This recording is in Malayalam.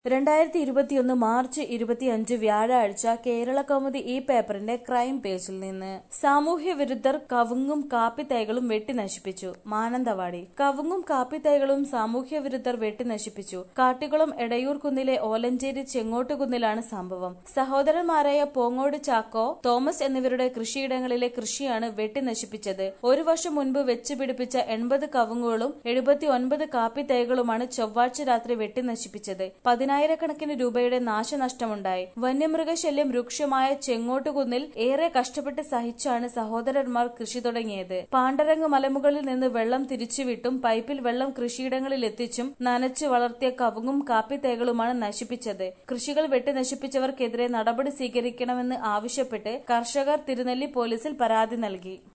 രണ്ടായിരത്തി ഇരുപത്തിയൊന്ന് മാർച്ച് ഇരുപത്തിയഞ്ച് വ്യാഴാഴ്ച കേരള കൗമുദി ഈ പേപ്പറിന്റെ ക്രൈം പേജിൽ നിന്ന് സാമൂഹ്യ വിരുദ്ധർ കവുങ്ങും കാപ്പിത്തൈകളും വെട്ടി നശിപ്പിച്ചു മാനന്തവാടി കവുങ്ങും കാപ്പിത്തൈകളും സാമൂഹ്യ വിരുദ്ധർ വെട്ടി നശിപ്പിച്ചു കാട്ടിക്കുളം എടയൂർ കുന്നിലെ ഓലഞ്ചേരി ചെങ്ങോട്ടുകുന്നിലാണ് സംഭവം സഹോദരന്മാരായ പോങ്ങോട് ചാക്കോ തോമസ് എന്നിവരുടെ കൃഷിയിടങ്ങളിലെ കൃഷിയാണ് വെട്ടി നശിപ്പിച്ചത് ഒരു വർഷം മുൻപ് വെച്ച് പിടിപ്പിച്ച എൺപത് കവുങ്ങുകളും എഴുപത്തി ഒൻപത് കാപ്പിത്തൈകളുമാണ് ചൊവ്വാഴ്ച രാത്രി വെട്ടി നശിപ്പിച്ചത് പതിനായിരക്കണക്കിന് രൂപയുടെ നാശനഷ്ടമുണ്ടായി വന്യമൃഗശല്യം രൂക്ഷമായ ചെങ്ങോട്ടുകുന്നിൽ ഏറെ കഷ്ടപ്പെട്ട് സഹിച്ചാണ് സഹോദരന്മാർ കൃഷി തുടങ്ങിയത് പാണ്ടരംഗ് മലമുകളിൽ നിന്ന് വെള്ളം തിരിച്ചുവിട്ടും പൈപ്പിൽ വെള്ളം കൃഷിയിടങ്ങളിൽ എത്തിച്ചും നനച്ചു വളർത്തിയ കവുങ്ങും കാപ്പിത്തൈകളുമാണ് നശിപ്പിച്ചത് കൃഷികൾ വെട്ടി നശിപ്പിച്ചവർക്കെതിരെ നടപടി സ്വീകരിക്കണമെന്ന് ആവശ്യപ്പെട്ട് കർഷകർ തിരുനെല്ലി പോലീസിൽ പരാതി നൽകി